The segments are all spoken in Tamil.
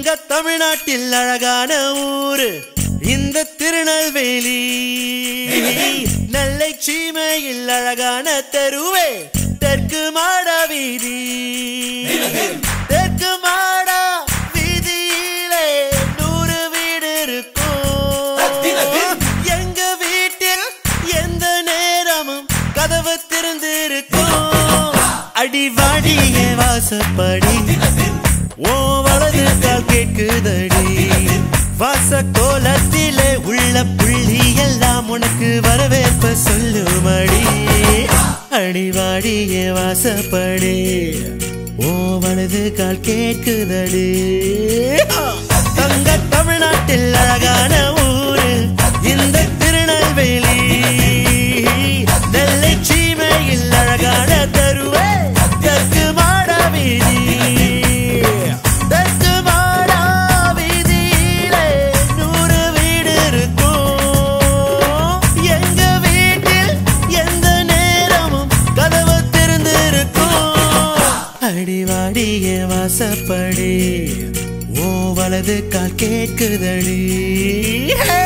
தங்க தமிழ்நாட்டில் அழகான ஊரு இந்த திருநெல்வேலி நெல்லை சீமையில் அழகான தெருவே தெற்கு மாட வீதி தெற்கு மாட வீதியிலே நூறு வீடு இருக்கும் எங்க வீட்டில் எந்த நேரமும் கதவு திறந்திருக்கும் அடிவாடிய வாசப்படி ஓ வலது கால் கேட்குதடி வாச கோலத்திலே உள்ள புள்ளி எல்லாம் உனக்கு வரவேற்ப சொல்லுமடி அடிவாடிய வாசப்படி ஓ வலது கால் கேட்குதடி தங்க தமிழ்நாட்டில் அழகான ஊரு இந்த திருநெல்வேலி நெல்லை சீமையில் அழகான தருவே தெற்கு மாட வீதி தெற்கு மாட வீதியிலே நூறு வீடு இருக்கும் எங்க வீட்டில் எந்த நேரமும் கதவு திறந்திருக்கும் அடிவாடிய வாசப்படி ஓ வலது கால் கேட்குதடி Hey!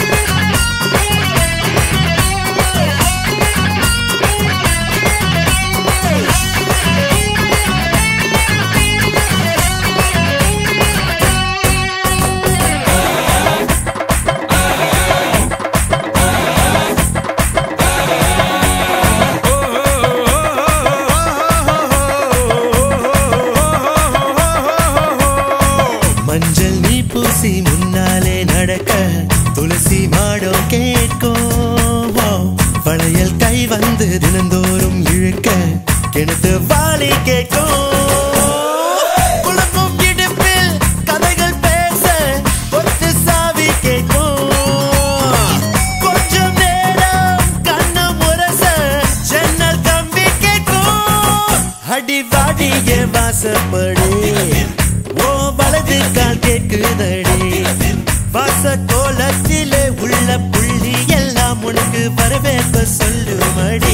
மஞ்சள் நீ பூசி முன்னாலே நடக்க துளசி மாடம் கேட்கும் வளையல் கை வந்து தினந்தோறும் இழுக்க கிணத்து வாலி கேட்கும் குலுங்கும் இடுப்பில் கதைகள் பேச கொத்து சாவி கேட்கும் கொஞ்சம் நேரம் கண்ணு முரச ஜன்னல் கம்பி கேட்கும் அடிவாடிய வாசப்படி ஓ வலது கால் கேட்குதடி வாச கோலத்திலே உள்ள புள்ளி எல்லாம் உனக்கு வரவேற்ப சொல்லுமடி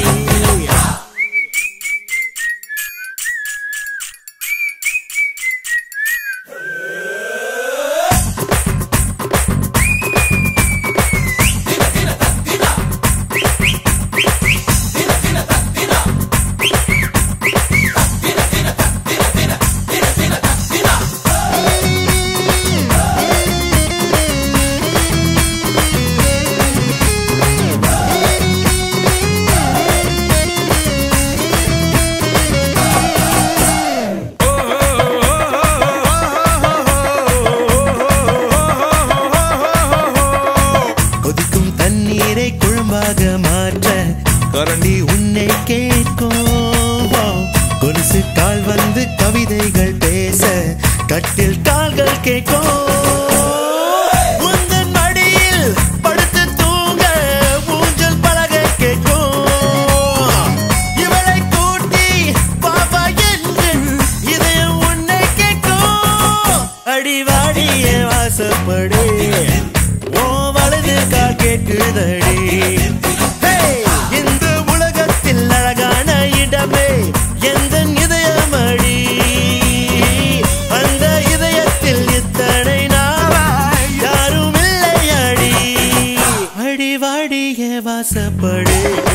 கொதிக்கும் தண்ணீரை குழம்பாக மாற்ற கரண்டி உன்னை கேட்கும் கொலுசு கால் வந்து கவிதைகள் பேச கட்டில் கால்கள் கேட்கும் உந்தன் மடியில் படுத்து தூங்க ஊஞ்சல் பலகை கேட்கும் இவளை கூட்டி பாப்பா என்று இதயம் உன்னை கேட்கும் அடிவாடிய வாசப்படி ஓ வலது கால் கேட்குதடி Hey! இந்த உலகத்தில் அழகான இடமே எந்த இதயமடி அந்த இதயத்தில் இத்தனை நாளாய் யாரும் இல்லை அடி அடிவாடிய வாசப்படி